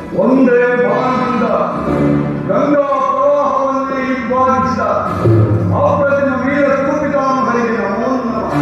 ಒಂದೇ ಬಾಣದಿಂದ ಗಂಗಾ ಪ್ರವಾಹವನ್ನೇ ಹಿಂಬಾಲಿಸಿದ ಅಪ್ರತಿಮ ವೀರ ಕೂಪಿತಾಮಹರಿಗೆ ನಮೋ ನಮಃ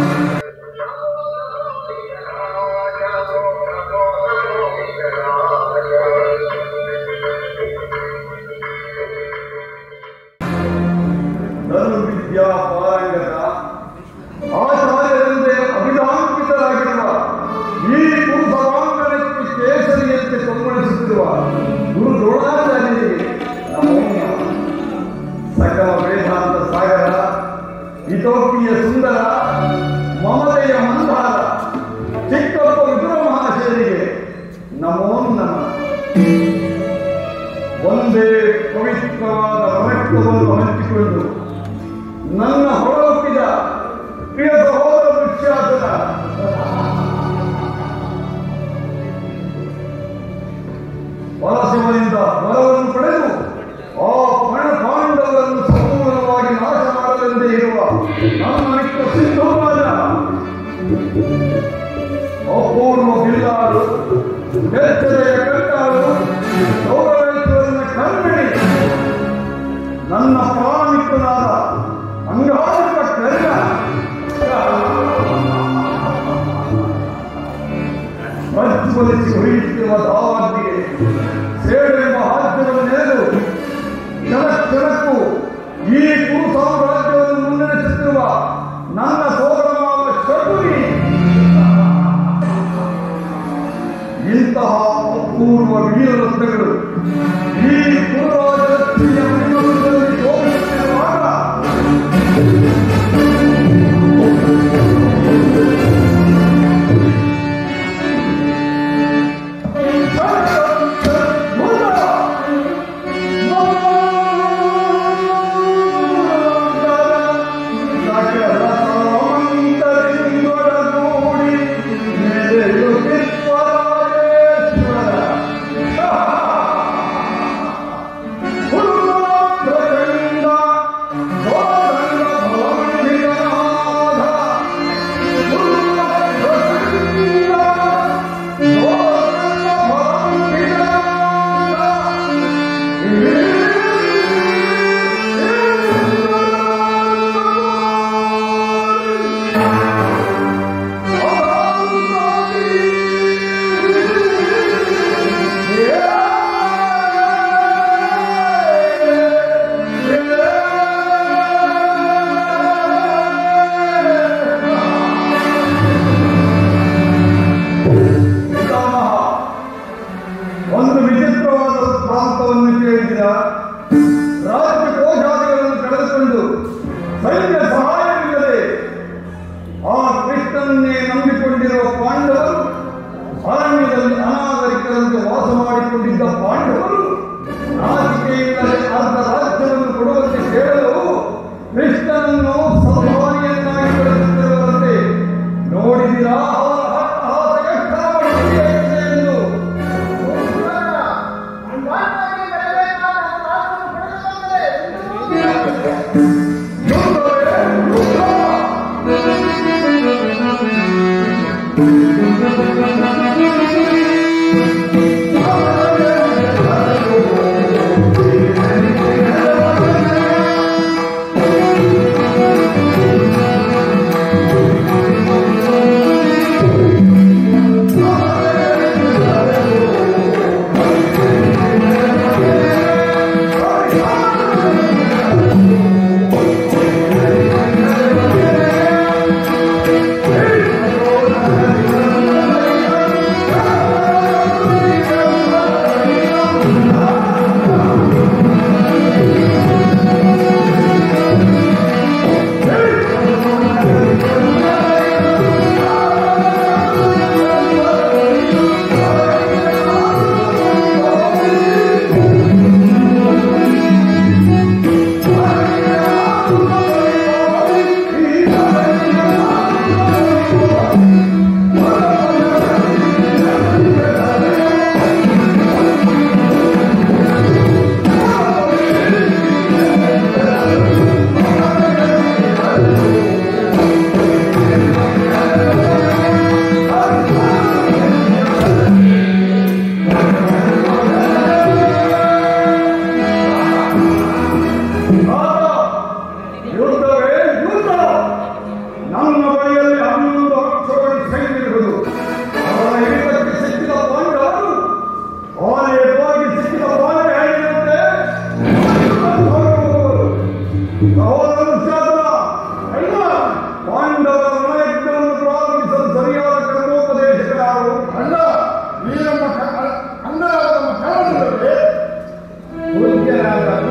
ಧನುರ್ವಿದ್ಯಾ ಪಾರಂಗತ ಆಚಾರ್ಯರಿಂದ ಅಭಿಧಾಂಕಿತರಾಗಿರುವ ಈ ಪುರುಷವಾಂಗಣಕ್ಕೆ ಕೇಸರಿಯಂತೆ ಕಂಗೊಳಿಸುತ್ತಿರುವ ಗುರು ದ್ರೋಣಾಚಾರ್ಯರಿಗೆ ನಮೋ ನಮಃ. ಸಕಲ ವೇದಾಂತ ಸಾಗರ ಇತೋಪಿಯ ಸುಂದರ ಮಮತೆಯ ಮಂದಾರ ಚಿಕ್ಕಪ್ಪ ವಿದುರ ಮಹಾಶಯರಿಗೆ ನಮೋ ನಮಃ ಒಂದೇ ಪವಿತ್ರವಾದ ರಕ್ತವನ್ನು ಹಂಚಿಕೊಂಡು ನನ್ನ ಹೊರಹೊಕ್ಕಿದ ಪ್ರಿಯ ಸಹೋದರ ವೃಕ್ಷಾಸನ ಪರಶಿವನಿಂದ ಬಲವನ್ನು ಪಡೆದು ಆ ಪಣ ಪಾಂಡವರನ್ನು ಸಂಪೂರ್ಣವಾಗಿ ನಾಶ ಮಾಡಲೆಂದೇ ಇರುವ ನನ್ನ ಮಿತ್ರ ಸಿಂಧು ರಾಜ ಅಪೂರ್ವ ಬಿಲ್ಲಾರು ಬೆಚ್ಚನೆಯ ಕಟ್ಟಾರು ಸೌರವೇಶ್ವರನ ಕಣ್ಮಣಿ ನನ್ನ ಪ್ರಾಣಿಕನಾದ ಅಂಗಾರಿಕ ಕರ್ಣ ಪ್ರಜ್ವಲಿಸಿ ಹೊಯ್ಯುತ್ತಿರುವ ದಾವಾಗ್ನಿಗೆ ಸೇಡೆಂಬ ಹಾಸ್ಯವನ್ನೇನು ಕ್ಷಣ ಕ್ಷಣಕ್ಕೂ ಈ ಕುರು ಸಾಮ್ರಾಜ್ಯವನ್ನು ಮುನ್ನಡೆಸುತ್ತಿರುವ ನನ್ನ ಸೋದರಮಾವ ಶಕುನಿ ಇಂತಹ ಅಪೂರ್ವ ವೀರರತ್ನಗಳು ಈ ಕುರುರಾಜರತ್ನಿಯ ಮೈಮನದಲ್ಲಿ ಶೋಭಿಸುತ್ತಿರುವಾಗ ಪಿತಾಮಹ, ಒಂದು ವಿಚಿತ್ರವಾದ ಪ್ರಾಂತವನ್ನು ಕೇಳಿದ ರಾಜ್ಯ ಕೋಶಾದಿಗಳನ್ನು ಕಳೆದುಕೊಂಡು ಸೈನ್ಯ ಸಹಾಯವಿಲ್ಲದೆ ಆ ಕೃಷ್ಣನ್ನೇ ನಂಬಿಕೊಂಡಿರುವ ಪಾಂಡವರು ಅರಣ್ಯದಲ್ಲಿ ಅನಾಗರಿಕರಂತೆ ವಾಸ ಮಾಡಿಕೊಂಡಿದ್ದ ಪಾಂಡವರು ನಾಚಿಕೆಯಿಲ್ಲದೆ ಅರ್ಧ ರಾಜ್ಯವನ್ನು ಕೊಡುವಂತೆ ಕೇಳಲು ಕೃಷ್ಣನನ್ನು ಸಂಹಾರಿಯನ್ನಾಗಿ ಬೆಳೆಸುತ್ತಿರುವಂತೆ ನೋಡಿದಿರಾ ಅವರ ಹಟ್ಟಹಾಸ ಎಷ್ಟರ ಮಟ್ಟಿಗೆ ಇದೆ ಎಂದು ಅಂದಾಜಾಗಿ ಬೆಳೆಬೇಕಾದ ರಾಷ್ಟ್ರವನ್ನು ಪಡೆದುಕೊಂಡರೆ ಯುದ್ಧವೇ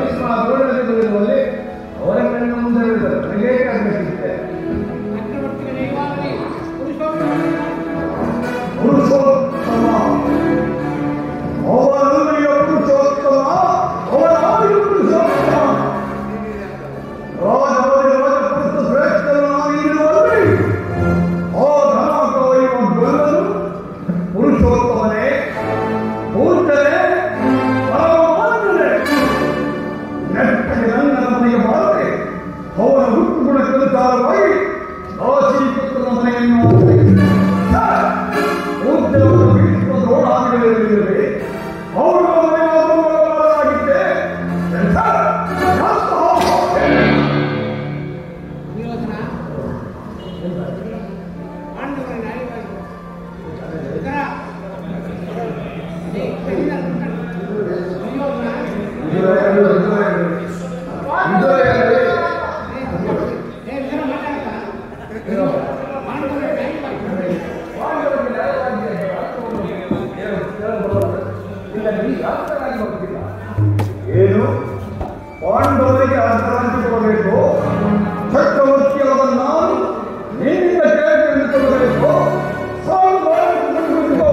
ಭೀಷ್ಮ ದ್ರೋಣದಲ್ಲಿ ಅವರ ಕಣ್ಣ ಮುಂದೆ ಹೇಳಿದ್ದಾರೆ ನನಗೆ ಆಗಬೇಕಿತ್ತೆ ಪುರುಷೋತ್ತಮ ಅವನಲ್ಲಿಯ ಪುರುಷೋತ್ತಮ ಅವನಾಗಿ ಪುರುಷೋತ್ತಮ ರಾಜವಾದಿ ರಾಜಪುರುಷ ಶ್ರೇಷ್ಠನಾಗಿರುವಲ್ಲಿ ಆ ಧನಾಕವಯುವ ಗೊಲ್ಲನು ಪುರುಷೋತ್ತಮನೇ ಪೂಜ್ಯನೇ ಪರಮಾತ್ಮನೇ ನೆಟ್ಟಗೆ ನನ್ನ ಮನೆಗೆ ಬಾರದೆ ಅವನ ಹುಟ್ಟು ಗುಣಕ್ಕನುಸಾರವಾಗಿ ರಾಶೀಪುತ್ರನ ಮನೆಯನ್ನು ಪೂಜ್ಯವಾದ ಭೀಷ್ಮ ದ್ರೋಣಾದಿಗಳಿರಲಿಲ್ಲವೇ ಅವರ ಮನೆಯಾಗಿದ್ದೆ ಏನು ಪಾಂಡವರಿಗೆ ಅರ್ಥರಾಂತಿ ಕೊಡಬೇಕು ಚಕ್ರವರ್ತಿಯಾದ ನಾನು ನಿನ್ನಿಂದ ಕೇಳಿ ಕೊಡಬೇಕು ಸಾಲು ಮಾಡಿಕೊಂಡು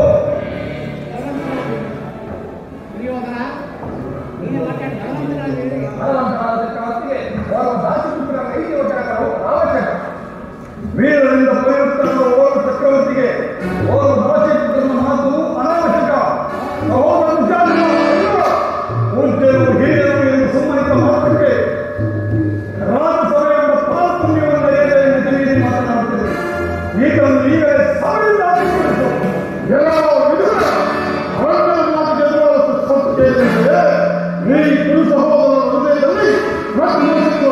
ವೀರರಿಂದ ಪರಿವರ್ತನ ಓರ್ವ ಚಕ್ರವರ್ತಿಗೆ ಓರ್ವ ರಾಜಪುತ್ರನ ಮಾತು ಅನಾವಶ್ಯಕ ಸಹೋದರ ವಿಚಾರ ಪೂಜ್ಯರು ಹಿರಿಯರು ಎಂದು ಸುಮ್ಮನಿತ ಮಾತ್ರಕ್ಕೆ ರಾಜಸಭೆ ಎಂಬ ತಾರತಮ್ಯವನ್ನು ಏನೆಂದು ತಿಳಿದು ಮಾತನಾಡುತ್ತದೆ ಈತನ್ನು ಈಗಲೇ ಸಾವಿರ ಆಶಿಸಿತು ಎಲ್ಲ ವಿಧುರ ಅವರ ಮಾತು ಗೆಲ್ಲುವ ಸಂಸ್ಥೆ ಈ ಗುರು ಸಹೋದರ ಹೃದಯದಲ್ಲಿ ಮತ್ತು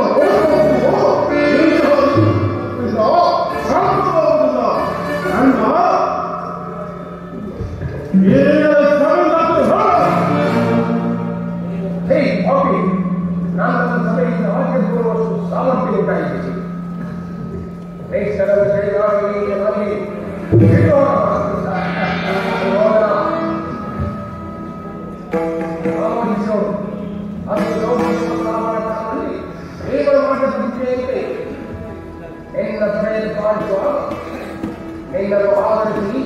ಶಾಂತವಾಗುವುದಿಲ್ಲ ಅಣ್ಣ ಏನೇ ಸಾವಿರ ಹೇ ಪಾಪಿ ನಾನು ನನ್ನ ಸಭೆಯಿಂದ ಆಚೆ ಬರುವಷ್ಟು ಸಾಮರ್ಥ್ಯ ಉಂಟಾಯಿತು ಪ್ರೇಕ್ಷಕರ ಕೈಗಾರಿಕೆಯಾಗಿ ಬಿಡೋಣ. ಹೋಗೋಣ. ಆಮೋದಿಸೋಣ. ಅದು ಲೌಕಿಕ ಪ್ರಾಮಾಣಿಕರಲ್ಲಿ ದೇವರ ಮಾಟ ಬುದ್ಧಿಯಂತೆ ನಿನ್ನ ಪ್ರೇಮ ಪಾಲಿಸುವ ನಿನ್ನನ್ನು ಆಧರಿಸಿ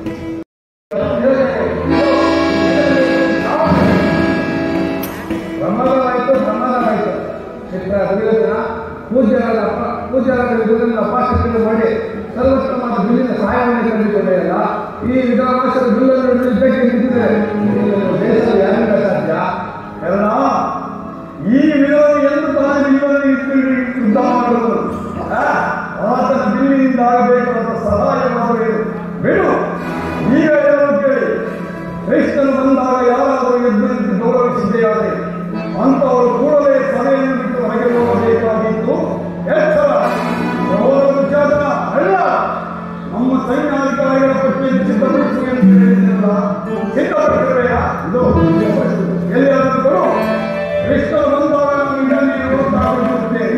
ಸಮಾಧಾನವಾಯಿತು ಸಮಾಧಾನವಾಯಿತು ಚಿತ್ರ ದುರ್ಯೋಧನ ಪೂಜ್ಯರಾದ ಅಪ್ಪ ಪೂಜ್ಯರಾದ ವಿಧುವಿನ ಅಪಾಶಕ್ತಿಯನ್ನು ಮಾಡಿ ಸರ್ವೋತ್ತಮವಾದ ಬಿಲ್ಲಿನ ಸಹಾಯವನ್ನು ಕಂಡುಕೊಂಡೆಯಲ್ಲ ಈ ವಿಧಾನಾಶದ ಬಿಲ್ಲನ್ನು ನಿಲ್ಲಿಸಕ್ಕೆ ನಿಂತಿದೆ ಇದನ್ನು ದೇಶದ ಯಾರಿಂದ ಸಾಧ್ಯ ಕಾರಣ ಈ ವಿರೋಧಿ ಎಂದು ತಾನು ಬಿಲ್ಲನ್ನು ಇಟ್ಟು ಯುದ್ಧ ಮಾಡುವುದು ಆ, ಆತನ ಬಿಲ್ಲಿನಿಂದ ಆಗಬೇಕಾದ ಸಹಾಯವಾಗಬೇಕು ಬಿಡು ಈಗ ಹೇಳಲು ಕೇಳಿ ಕ್ರೈಸ್ತನು ಬಂದಾಗ ಯಾರಾದರೂ ಎದ್ದು ನಿಂತು ಗೌರವಿಸಿದೆಯಾದರೆ ಅಂತವರು ಕೂಡಲೇ ಸಭೆಯನ್ನು ಬಿಟ್ಟು ಹೊರಗೆ ಹೋಗಬೇಕಾಗಿತ್ತು ಎಚ್ಚರ ಸಹೋದರ ವಿಚಾರ ಅಲ್ಲ ನಮ್ಮ ಸೈನ್ಯಾಧಿಕಾರಿಗಳ ಪಟ್ಟಿಯನ್ನು ಸಿದ್ಧಪಡಿಸುವೆ ಅಂತ ಹೇಳಿದ್ರಲ್ಲ ಸಿದ್ಧಪಡಿಸಬೇಡ ಇದು ಎಲ್ಲಿಯಾದರೂ ಕ್ರಿಸ್ತನು ಬಂದಾಗ ನಾವು ಇದನ್ನೇ ನೋಡುತ್ತಾ ಹೋಗುತ್ತೇವೆ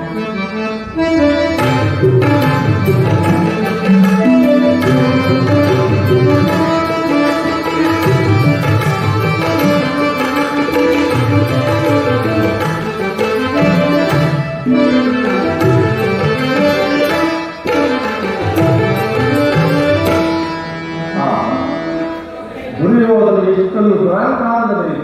ದುರ್ಯೋಧನ ಎಷ್ಟೊಂದು ದುರಾಂಕಾರದಲ್ಲಿ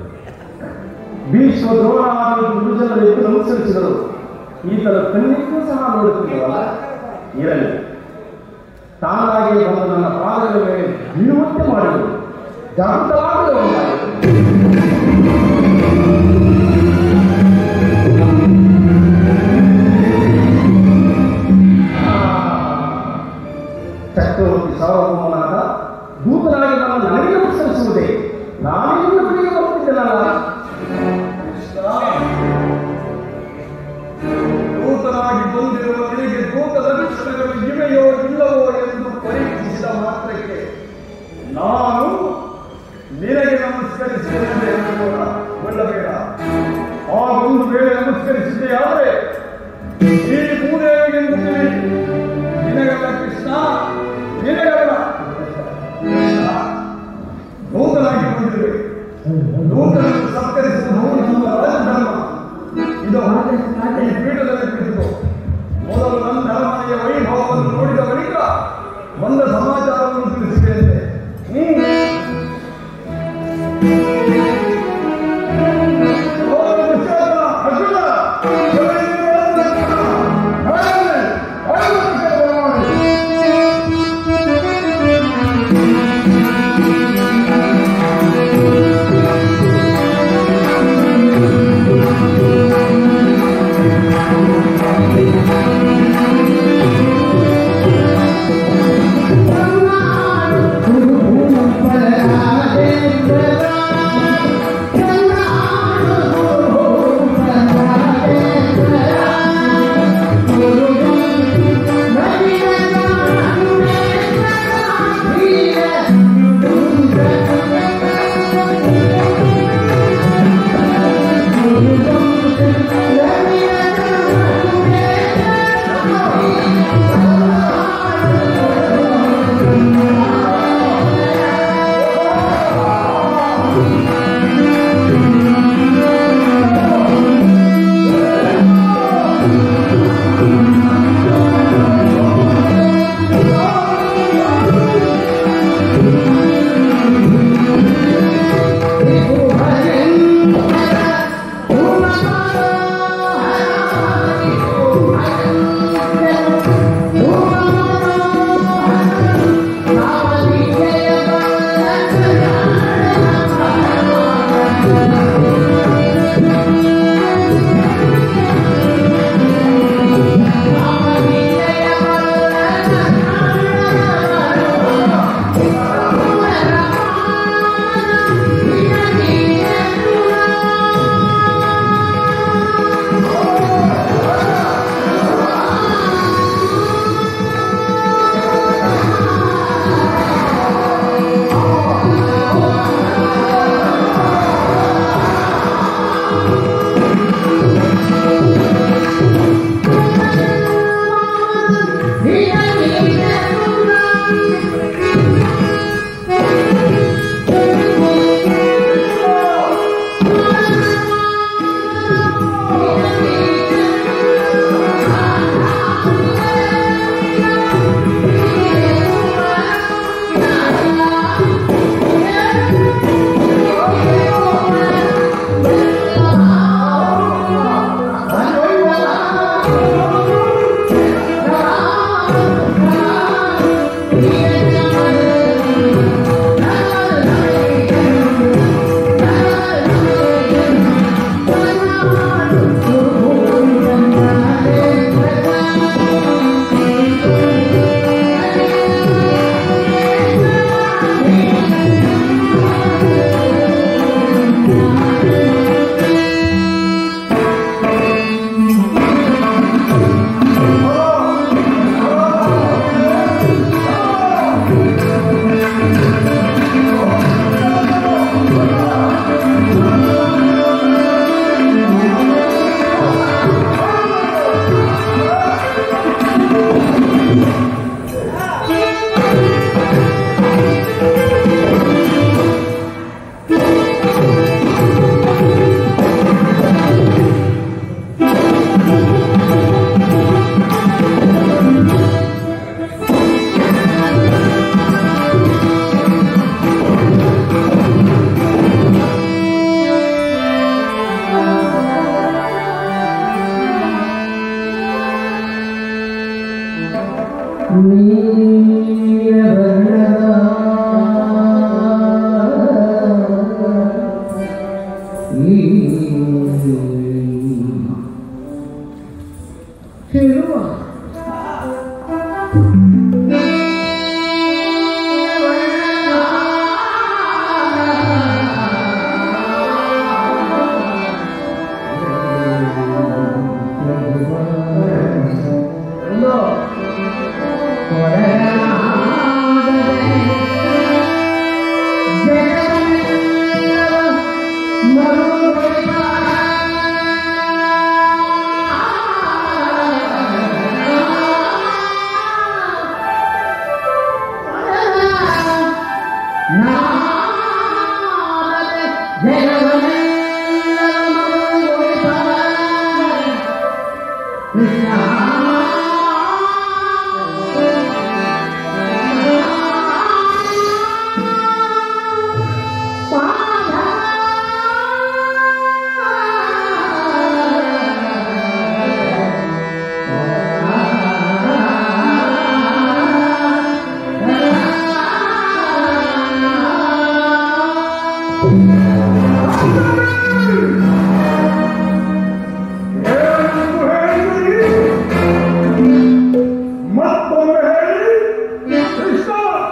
ಭೀಷ್ಮ ದ್ರೋಣಾದಿ ಗುರುಜನರು ಎಷ್ಟು ನಮಸ್ಕರಿಸಿದರು ಈತನ ಕಣ್ಣಿಗೂ ಸಹ ನೋಡುತ್ತಿದ್ದವಲ್ಲ ಇರಲಿ ತಾನಾಗಿ ಬಂದು ನನ್ನ ಪಾದಗಳ ಮೇಲೆ ಬೀಳುವಂತೆ ಮಾಡಿದರು ಜಾಗೃತವಾಗಲೇ ಒಂದಾಯಿತು ಚಕ್ರವರ್ತಿ ಸಾರ್ವಭೌಮನಾದ ದೂತನಾಗಿ ನನ್ನ ನನಗೆ ನಮಸ್ಕರಿಸುವುದೇ ನಾನೇ ನಿನ್ನ ಬಳಿಗೆ ಬರುತ್ತಿದ್ದೆನಲ್ಲ ದೂತನಾಗಿ ಬಂದಿರುವ ನಿನಗೆ ದೂತದ ಲಕ್ಷಣಗಳು ಇವೆಯೋ ಇಲ್ಲವೋ ಎಂದು ಪರೀಕ್ಷಿಸಿದ ಮಾತ್ರಕ್ಕೆ ನಾನು ನಿನಗೆ ನಮಸ್ಕರಿಸಿದೆ ಕೊಳ್ಳಬೇಡ ಆ ಒಂದು ವೇಳೆ ನಮಸ್ಕರಿಸಿದೆ ಆದರೆ ಈ ಭೂದೇವಿಗೆಂದು ತಿಳಿ ನಿನಗಲ್ಲ ಕೃಷ್ಣ ನಿನಗಲ್ಲ ಕೃಷ್ಣ ನೂತನಾಗಿ ಬಂದಿರುವೆ ನೂತನನ್ನು ಸತ್ಕರಿಸುವುದು ನಮ್ಮ ರಾಜಧರ್ಮ ಹೇಳುವ ಏನು ಹೇಳಿದ್ರಿ? ಮತ್ತೊಮ್ಮೆ ಹೇಳಿ ಕೃಷ್ಣ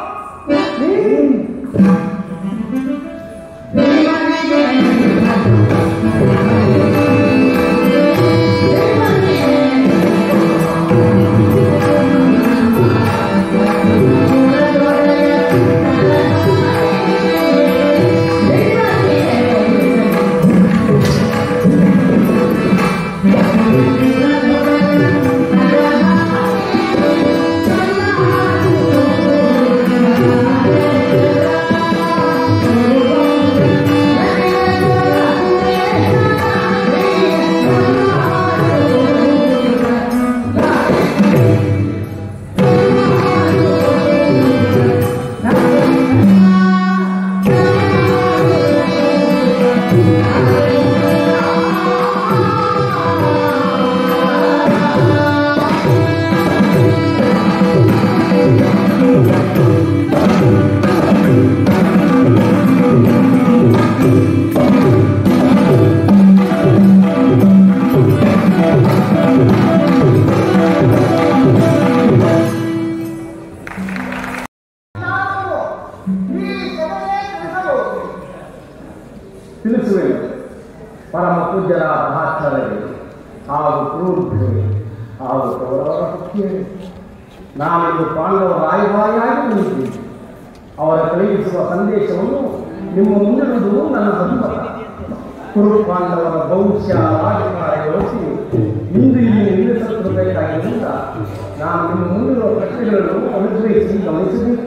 ತಿಳಿಸುವೆನು ಪರಮ ಪೂಜ್ಯರಾದ ಮಹಾತ್ಮರಿಗೆ ಹಾಗೂ ಕ್ರೂರರಿಗೆ ಹಾಗೂ ಕೌರವರ ಪಕ್ಷಿಯರೇ ನಾನಿಂದು ಪಾಂಡವರ ರಾಯಭಾರಿಯಾಗಿ ಬಂದಿದ್ದೀನಿ ಅವರ ಕಳುಹಿಸುವ ಸಂದೇಶವನ್ನು ನಿಮ್ಮ ಮುಂದಿಡುವುದು ನನ್ನ ಸಂಪತ್ತ ಕುರು ಪಾಂಡವರ ಭವಿಷ್ಯ ರಾಜಕಾರ ಯೋಚಿಸಿ ಇಂದು ಇಲ್ಲಿ ನಿಲ್ಲಿಸಬೇಕಾಗಿದ್ದರಿಂದ ನಾನು ನಿಮ್ಮ ಮುಂದಿರುವ ಪ್ರಶ್ನೆಗಳನ್ನು ಅನುಗ್ರಹಿಸಿ ಗಮನಿಸಬೇಕು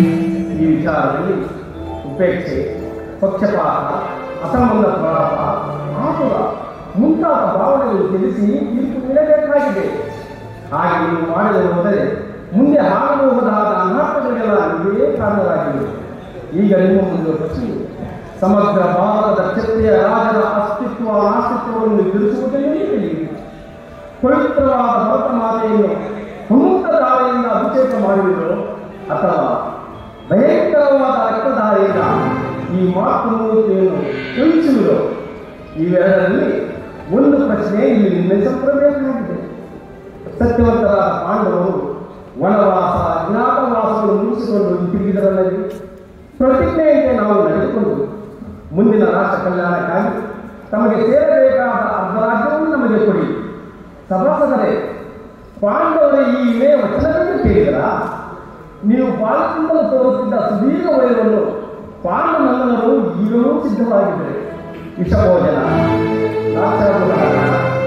ಈ ವಿಚಾರದಲ್ಲಿ ಉಪೇಕ್ಷೆ ಪಕ್ಷಪಾತ ಅಸಂಬಂಧ ಪ್ರಲಾಪ ಆತುರ ಮುಂತಾದ ಭಾವನೆಗಳು ತಿಳಿಸಿ ತೀರ್ಪು ನೀಡಬೇಕಾಗಿದೆ ಹಾಗೆ ನೀವು ಮಾಡಲು ಹೋದರೆ ಮುಂದೆ ಆಗಬಹುದಾದ ಅನಾಹುತಗಳಿಗೆಲ್ಲ ನೀವೇ ಕಾರಣರಾಗಿವೆ ಈಗ ನಿಮ್ಮ ಮುಂದೆ ಪ್ರಶ್ನೆ ಸಮಗ್ರ ಭಾರತದ ಕ್ಷತ್ರಿಯ ರಾಜರ ಅಸ್ತಿತ್ವ ಅನಾಸ್ತಿತ್ವವನ್ನು ತಿಳಿಸುವುದನ್ನೇ ತಿಳಿಯಿರಿ ಪವಿತ್ರವಾದ ಭರತ ಮಾತೆಯನ್ನು ಸಮುದ್ರ ಧಾರೆಯಿಂದ ಅಭಿಷೇಕ ಮಾಡುವಿರೋ ಅಥವಾ ಭಯಂಕರವಾದ ರಕ್ತಧಾರೆಯಿಂದ ಈ ಮಾತೃಮೂರ್ತಿಯನ್ನು ಕಳುಹಿಸುವಿರೋ ಇವೆರಡರಲ್ಲಿ ಒಂದು ಪ್ರಶ್ನೆ ಇಲ್ಲಿ ನಿರ್ಣಯಿಸಲ್ಪಡಬೇಕಾಗಿದೆ ಸತ್ಯವಂತರಾದ ಪಾಂಡವರು ವನವಾಸ ಅಜ್ಞಾತವಾಸವನ್ನು ಮುಗಿಸಿಕೊಂಡು ಹಿಂತಿರುಗಿದರಲ್ಲದೆ ಪ್ರತಿಜ್ಞೆಯಂತೆ ನಾವು ನಡೆದುಕೊಂಡು ಮುಂದಿನ ರಾಷ್ಟ್ರ ಕಲ್ಯಾಣಕ್ಕಾಗಿ ತಮಗೆ ಸೇರಬೇಕಾದ ಅರ್ಧ ರಾಜ್ಯವನ್ನು ನಮಗೆ ಕೊಡಿ ಸಭಾಸದರೇ ಪಾಂಡವರ ಈ ಇವೆ ವಚನಗಳನ್ನು ಕೇಳಿದರ ನೀವು ಬಾಲದಿಂದಲೂ ತೋರುತ್ತಿದ್ದ ಸುದೀರ್ಘ ವಯವನ್ನು ಪಾಂಡನಂದನರು ಈಗಲೂ ಸಿದ್ಧವಾಗಿದ್ದರೆ ವಿಷಭೋಜನ ರಾಕ್ಷಸಭೋಜನ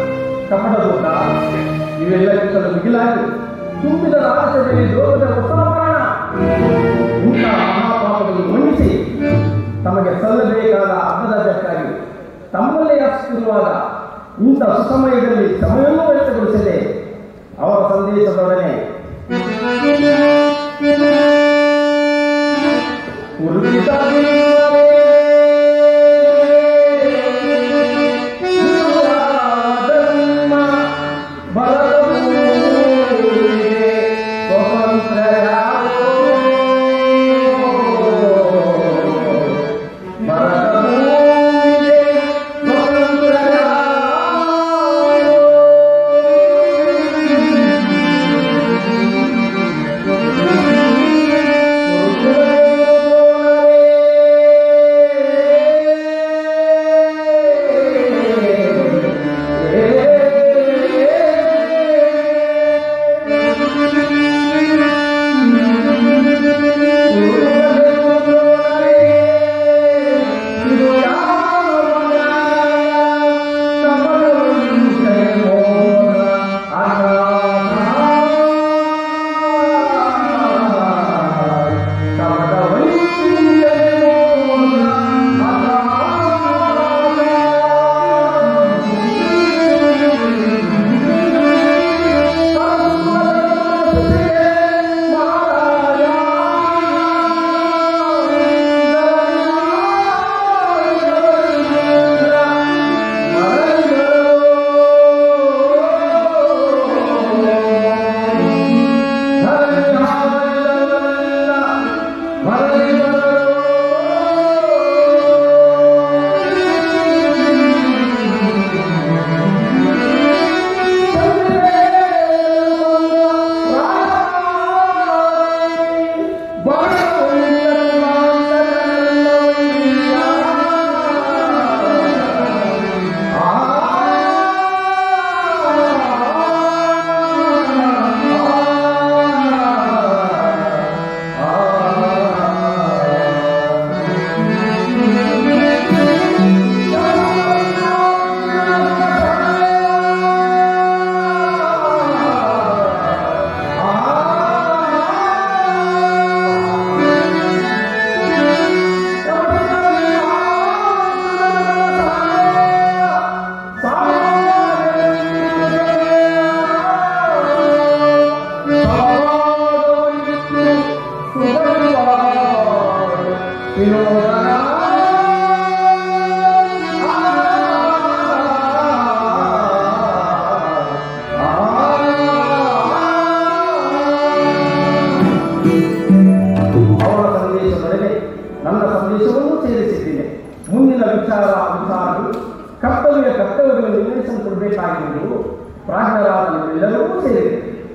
ಕಪಟದೂಟ ಇವೆಲ್ಲಕ್ಕಿಂತಲೂ ಮಿಗಿಲಾಗಿ ತುಂಬಿದ ರಾಜಸಭೆಯಲ್ಲಿ ಲೋಕದ ಉತ್ತಮಕರಣ ಇಂತಹ ಮಹಾಪಾಪಗಳನ್ನು ಮನ್ನಿಸಿ ತಮಗೆ ಸಲ್ಲಬೇಕಾದ ಅರ್ಧದಕ್ಕಾಗಿ ತಮ್ಮಲ್ಲೇ ಯಾಚಿಸುತ್ತಿರುವಾಗ ಇಂಥ ಸುಸಮಯದಲ್ಲಿ ಸಮಯವೂ ವ್ಯಕ್ತಗೊಳಿಸದೆ ಅವರ ಸಂದೇಶದೊಡನೆ ಉರುಳಿತವಿರುವವೇ ಧರ್ಮ ಬಲದೂರಿಗೆ ಸ್ವತಂತ್ರ ಯಾರೋ ಬಲದೂರಿಗೆ ಮುಂದಿನ ವಿಚಾರ ವಿಚಾರಗಳು ಕರ್ತವ್ಯ ಕರ್ತವ್ಯಗಳನ್ನು ನಿರ್ವಹಿಸಲ್ಪಡಬೇಕಾಗಿರುವುದು ಪ್ರಾಜ್ಞರಾದ ನಿಮ್ಮೆಲ್ಲರೂ ಸೇರಿದೆ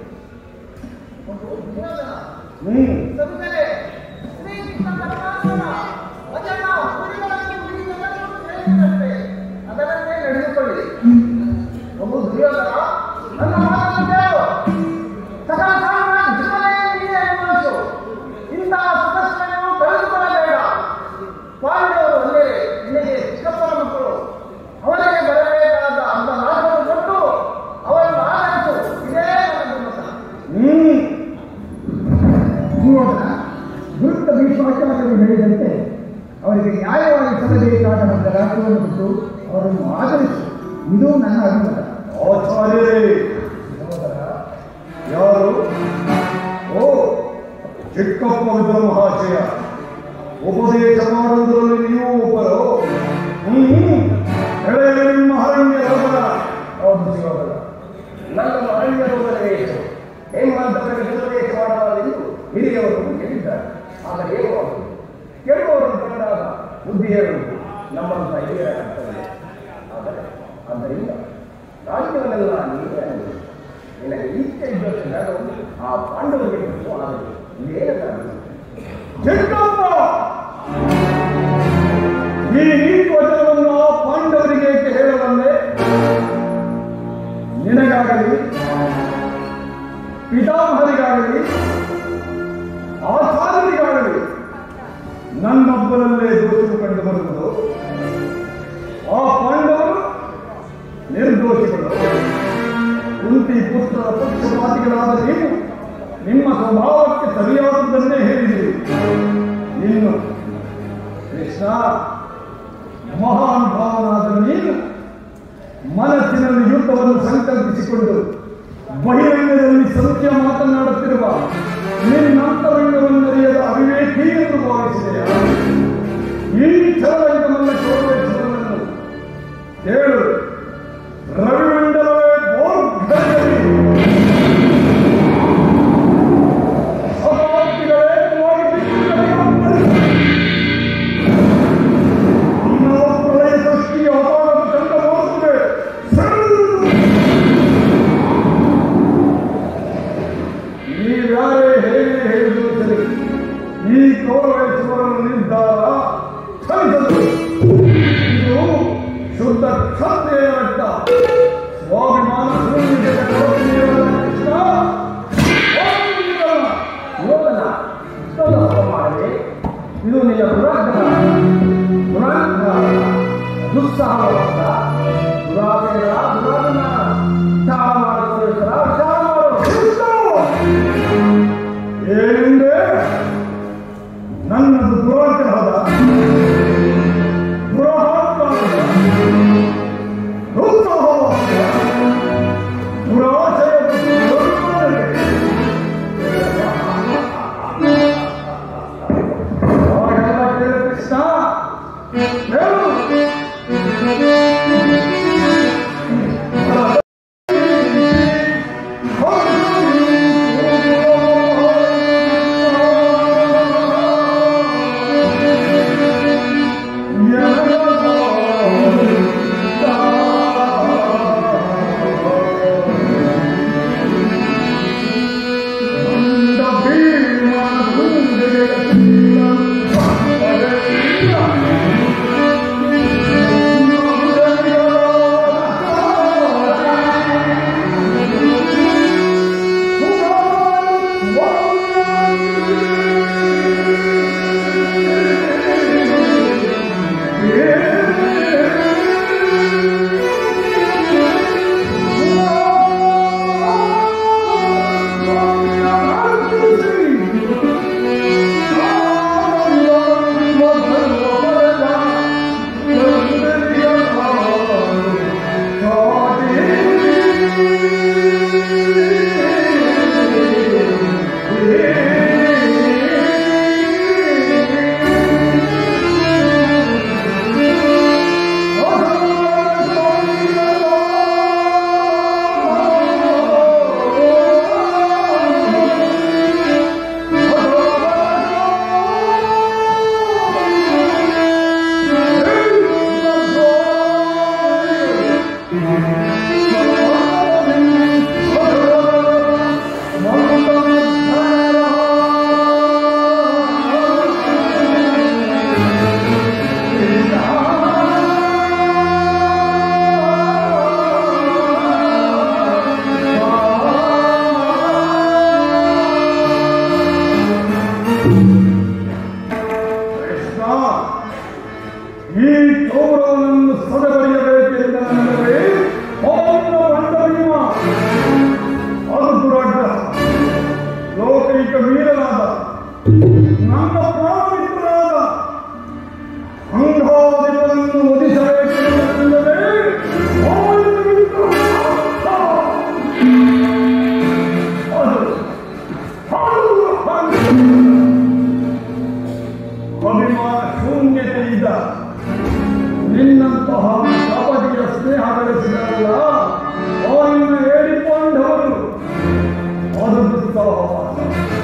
ಹ್ಮ್ ಸಭೆಗಳೇ, ಶ್ರೀಕೃಷ್ಣ ಪರಮಾತ್ಮನ ವಚನ ನುಡಿಗಳನ್ನು ನುಡಿಗಳನ್ನು ಕೇಳಿದಂತೆ ಅದರಂತೆ ನಡೆದುಕೊಳ್ಳಿ ಒಬ್ಬ ದುರ್ಯೋಧನ ನನ್ನ ಮಾತನ್ನು ಕೇಳು ಸಕಲ ಸಾಮಾನ್ಯ ಜೀವನೇ ನೀನೇ ಅನುಭವಿಸು ಇಂತಹ ಸದಸ್ಯರನ್ನು ಕಳೆದುಕೊಳ್ಳಬೇಡ ಪಾಂಡವರು ಒಂದೇ ನಿನಗೆ ಚಿಕ್ಕಪ್ಪನ ಮಕ್ಕಳು ಅವರಿಗೆ ಬರಬೇಕಾದ ಅಂದ ನಾಲ್ಕನ್ನು ಕೊಟ್ಟು ಅವರನ್ನು ಆಧರಿಸು ಇದೇ ನನ್ನ ಮತ ಹ್ಮ್ ದುರ್ಯೋಧನ ದುಷ್ಟ ಭೀಷ್ಮಾಚಾರ್ಯರು ಹೇಳಿದಂತೆ ಅವರಿಗೆ ನ್ಯಾಯವಾಗಿ ಸಲ್ಲಬೇಕಾದ ಒಂದು ರಾಜ್ಯವನ್ನು ಕೊಟ್ಟು ಅವರನ್ನು ಆಧರಿಸು ಇದು ನನ್ನ ಅಭಿಮತ ಆಚಾರ್ಯರೇ ಯಾರು ಓ ಚಿಕ್ಕಪ್ಪ ವಿದ್ರ ಮಹಾಶಯ ಉಪದೇಶ ಮಾಡುವುದರಲ್ಲಿ ನೀವು ಒಬ್ಬರು ಹ್ಮ್ ಎಳೆಯ ನಿಮ್ಮ ಹರಣ್ಯ ರೋಗದ ಹೌದು ದುರ್ಯೋಧನ ನನ್ನ ಅರಣ್ಯ ರೋಗದ ಹೇಮಂತವರಿಗೆ ಉಪದೇಶ ಮಾಡಬಾರದೆಂದು ಹಿರಿಯವರು ಹೇಳಿದ್ದಾರೆ ಆದರೆ ಏನು ಮಾಡುವುದು ಕೇಳುವವರನ್ನು ಕಂಡಾಗ ಬುದ್ಧಿ ಹೇಳುವುದು ನಮ್ಮಂತ ಹಿರಿಯರ ಕರ್ತವ್ಯ ಆದರೆ ಆದ್ದರಿಂದ ರಾಜ್ಯವನ್ನೆಲ್ಲ ನೀವೇ ಅನುಭವಿಸಿ ನಿನಗೆ ಇಚ್ಛೆ ಇದ್ದಷ್ಟು ಜಾಗವನ್ನು ಆ ಪಾಂಡವರಿಗೆ ಕೊಟ್ಟು ಆಗಲಿ ಇದೇನು ಚಿಕ್ಕಪ್ಪ ಈ ನೀತಿ ವಚನವನ್ನು ಆ ಪಾಂಡವರಿಗೆ ಏಕೆ ಹೇಳಬಲ್ಲೆ ನಿನಗಾಗಲಿ ಪಿತಾಮಹರಿಗಾಗಲಿ ಆಚಾರ್ಯರಿಗಾಗಲಿ ನನ್ನೊಬ್ಬರಲ್ಲೇ ದೋಷವು ಕಂಡು ಬರುವುದು ಆ ಪಾಂಡವರು ನಿರ್ದೋಷಿಗಳು ಕುಂತಿ ಪುತ್ರರ ಪಕ್ಷಪಾತಿಗಳಾದ ನೀವು ನಿಮ್ಮ ಸ್ವಭಾವಕ್ಕೆ ಸರಿಯಾದದ್ದನ್ನೇ ಹೇಳಿದಿರಿ ಇನ್ನು ಕೃಷ್ಣ ಮಹಾನುಭಾವನಾದ ನೀನು ಮನಸ್ಸಿನಲ್ಲಿ ಯುದ್ಧವನ್ನು ಸಂಕಲ್ಪಿಸಿಕೊಂಡು ಬಹಿರಂಗದಲ್ಲಿ ಸತ್ಯ ಮಾತನಾಡುತ್ತಿರುವ ನಿನ್ನಂತರಂಗವನ್ನರಿಯದ ಅವಿವೇಕಿ ಎಂದು ಭಾವಿಸಿದೆಯಾ ಈ ಚಲರಂಗವನ್ನ ಚೋರಿಸುವುದನ್ನು ಕೇಳು ರವಿಮಂಡಲವೇ ಬೋರ್ಧದಲ್ಲಿ ಶತಾಬ್ದಿಗಳೇ ಹೋಗಿ ಇನ್ನೂ ಪ್ರಳಯ ಸೃಷ್ಟಿಯ ಅಪಾರದ ಚಂಡಮಾರುತವೇ ನೀವ್ಯಾರೇ ಹೇಗೆ ಹೇಳಿದ್ರು ಸರಿ ಈ ಗೌರವಿಸುವವರನ್ನು ನಿರ್ಧಾರ ಖಂಡಿಸಲು ಇದು ಶುದ್ಧ ಕ್ಷತ್ರಿಯ ರಕ್ತ ಸ್ವಾಭಿಮಾನ ಶೂನ್ಯತೆಯ ಕೃಷ್ಣ ಸ್ವಾಭಿಮಾನ ಯೋಗನ ಇಷ್ಟೊಂದು ಹಬ್ಬ ಮಾಡದೆ ಇದು ನಿನ್ನ ದುರಾಗ್ರಹ ದುರಾಗ್ರಹ ದುಸ್ಸಾಹವಾದ ದುರಾಸೆಗಳ ದುರಾಗಮನ ಚಾರ ಮಾಡಿಕೊಳ್ಳುತ್ತರ ವಿಚಾರ ಮಾಡು ಏನೆಂದೇ ನನ್ನದು ದುರಾಗ್ರಹದ ದುರಹಂಕಾರದ ದುಸ್ಸಾಹವಾದ ದುರಾಶಯ ಮತ್ತು ದುರ್ಗುಣಗಳಿಗೆ ಅವಾಗೆಲ್ಲ ಕೇಳು ಕೃಷ್ಣ ಸದಬಡಿಯಬೇಕೆಂದ ನನ್ನವೇ ಅವನ ಬಂಡವಿಮ ಅದು ದುರಾಟ ಲೋಕೈಕ ವೀರನಾದ ನನ್ನ ಪ್ರಾಣಮಿತ್ರನಾದ ಅಂಗಾದಿಗಳನ್ನು ಒದಿಸಬೇಕೆಂದರೆ ಅವನಿಗಿಂತ ಅದು ಅದು ಅಭಿಮಾನ ಶೂನ್ಯತೆಯಿಂದ ನಿನ್ನಂತಹ ಕಪಟಿಯ ಸ್ನೇಹ ಬೆಳೆಸಿದರಲ್ಲ ಅವರನ್ನು ಹೇಳಿಕೊಂಡವರು ಅದು ದುಸ್ಸಹವಾಸ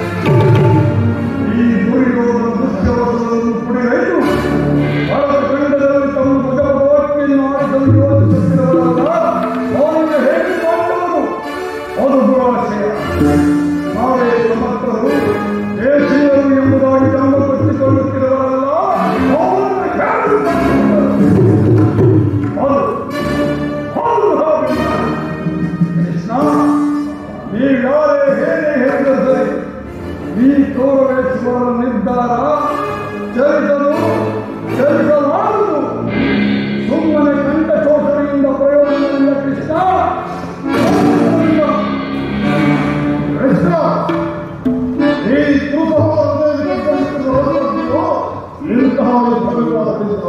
ಈ ದುರ್ಯೋಧನ ದುಶ್ಯವಸವನ್ನು ಪುಡಿಗೈದು ಭಾರತ ಖಂಡದಲ್ಲಿ ತಮ್ಮ ಭುಜಪದವಕ್ಕಿಯನ್ನು ಆಡಿಸಲು ಯೋಚಿಸುತ್ತಿರುವವರಲ್ಲ ಅವರನ್ನು ಹೇಳಿಕೊಂಡವರು ಅದು ದುರಾಶಯ ನಾವೇ ಸಮರ್ಥರು ದೇಶೀಯರು ಎಂಬುದಾಗಿ ತಮ್ಮ ಪಟ್ಟಿಕೊಳ್ಳುತ್ತಿರುವವರಲ್ಲ ಅವರನ್ನು ಹೇಳಿಕೊಂಡವರು. ಹೌದು ಹೌದು ಹೌದು ಕೃಷ್ಣ ನೀವು ಯಾರೇ ಹೇಗೆ ಹೇಳಿದರೂ ಸರಿ ಈ ತೋರವೇಸುವ ನಿರ್ಧಾರ ಚಲಿಸಲು ಚಲಿಸಲಾರದು ಸುಮ್ಮನೆ ಕಂಠ ಶೋಷಣೆಯಿಂದ ಪ್ರಯೋಜನವಿಲ್ಲ ಕೃಷ್ಣ ಕೃಷ್ಣ ಈ ಇಂತಹ ಭಗವಾದದಿಂದ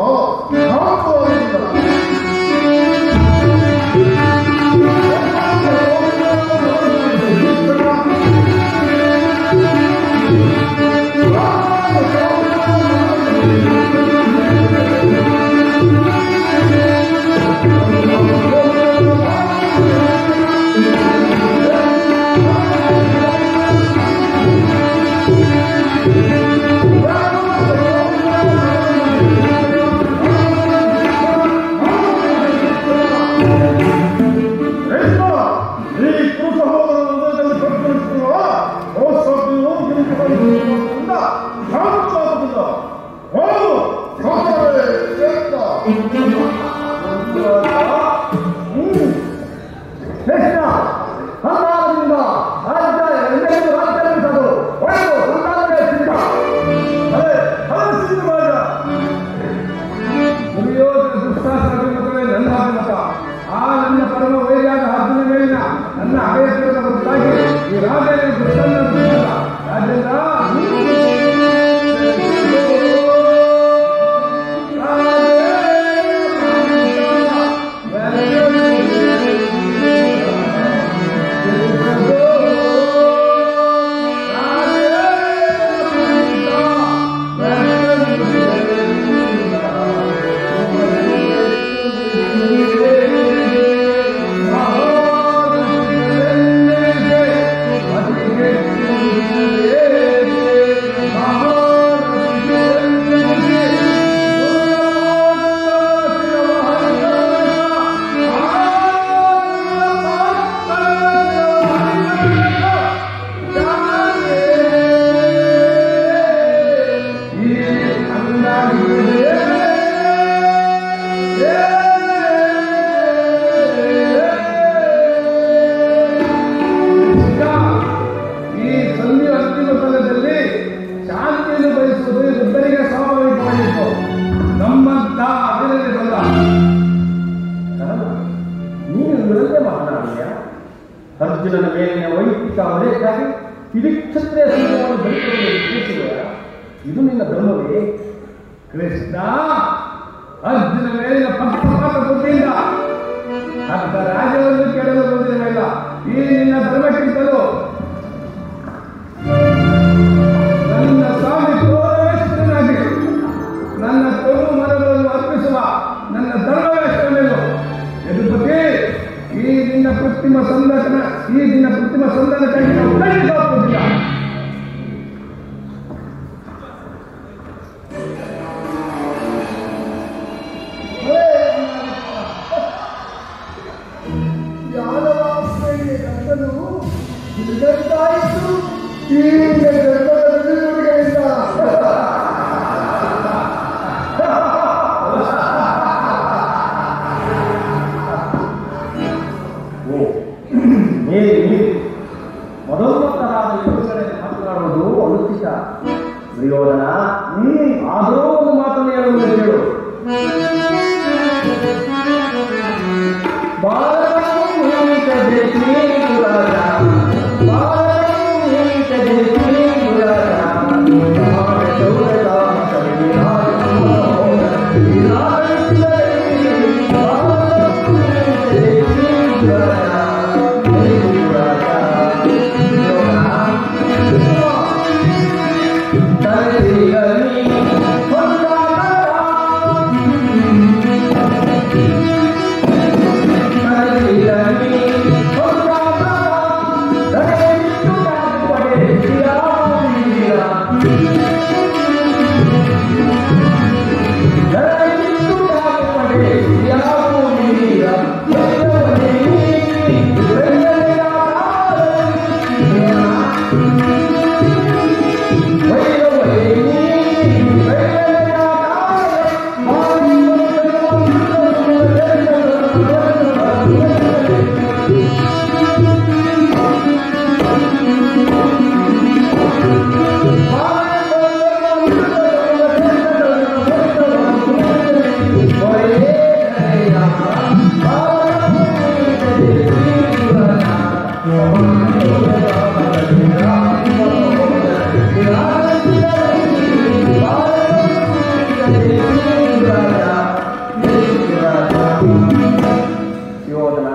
ಕೃಷ್ಣ ಈ ಕುರುಸಹೋದರದಲ್ಲಿ ಕಟ್ಟಿರುವ ಮಹೋತ್ಸವವನ್ನು ಗಿರಿಜಿಬಂಧುಗಳಿಂದ ಶಾಂತವಾಗುವುದಿಲ್ಲ ಹೌದು ಸೋದರರೇ, ಶ್ರೇಷ್ಠ. ಹ್ಮ್. ಕೃಷ್ಣ ಸಂಧಾನದಿಂದ ರಾಜ್ಯ ಎಲ್ಲರಿಗೂ ರಾಜ್ಯ ನಡೆಸಲು ಒಳ್ಳೆಯ ಸಂಧಾನವೇ ಸಿದ್ಧ ಅದೇ ಅದೇ ಸಿದ್ಧವಾದ ದುರ್ಯೋಧನ ದುಷ್ಟಾಸನ ಅಭಿಮತವೇ ನನ್ನ ಅಭಿಮತ ಆ ನನ್ನ ಪರಮ ವೈರ್ಯಾದ ಹದ್ದಿನ ಮೇಲಿನ ನನ್ನ ಅಭಯತ್ವದ ಹೊರತಾಗಿ ಈ ರಾಜನ ದುಷ್ಟನ್ನ ದುಷ್ಟಲ್ಲ ರಾಜೇಂದ್ರ ಈ ಸಂಧಿ ಅಂತಿಮ ಕಾಲದಲ್ಲಿ ಶಾಂತಿಯನ್ನು ಬಯಸುವುದು ವೃದ್ಧರಿಗೆ ಸ್ವಾಭಾವಿಕವಾಗಿತ್ತು ನಮ್ಮಂತ ಅಭಿನಂದನೆಲ್ಲ ನೀನು ವಿರುದ್ಧ ಮಾತನಾಡಿಯ ಅರ್ಜುನನ ಮೇಲಿನ ವೈಯಕ್ತಿಕ ವಲಯಕ್ಕಾಗಿ ಇಡೀ ಕ್ಷತ್ರಿಯ ಸಂಘವನ್ನು ಬದುಕಲು ಉದ್ದೇಶಿಸುವ ಇದು ನಿನ್ನ ಧರ್ಮವೇ ಕೃಷ್ಣ ಅರ್ಜುನ ಮೇಲಿನ ಪಕ್ಷಪಾತ ಬುದ್ಧಿಯಿಂದ ಅರ್ಧ ರಾಜ್ಯವನ್ನು ಕೆಡಲು ಬಂದಿರಲಿಲ್ಲ ಈ ನಿನ್ನ ಧರ್ಮಕ್ಕಿಂತಲೂ ನನ್ನ ಸ್ವಾಮಿ ತೋರವೇಷ್ಟನಾಗಿ ನನ್ನ ತೊರು ಮರಗಳನ್ನು ಅರ್ಪಿಸುವ ನನ್ನ ಧರ್ಮವೇಷ್ಟನೇನು ಯದುಪತಿ ಈ ನಿನ್ನ ಕೃತ್ರಿಮ ಸಂದರ್ಶನ ಈ ನಿನ್ನ ಕೃತ್ರಿಮ ಸಂದರ್ಶನಕ್ಕಾಗಿ ನಾವು ಖಂಡಿತ ಒಪ್ಪುವುದಿಲ್ಲ ಯಾದವಾಸ್ತ್ರೀಯ ಗಂಟಲು ನಿರ್ಗತಾಯಿತು ಈ ಗರ್ಭದ ಬಿಡುಗಡೆಯಿಂದ ಓ ಮೇಲೆ ನೀರು ಮೊದಲೊತ್ತರಾದ ಯೋಚನೆ ಮಾತನಾಡುವುದು ಅನುಚಿತ ದುರ್ಯೋಧನ ಹ್ಮ್ ಆದರೂ ಒಂದು ಮಾತನ್ನು ಹೇಳುವುದು ಕೇಳು ಯೋಧನ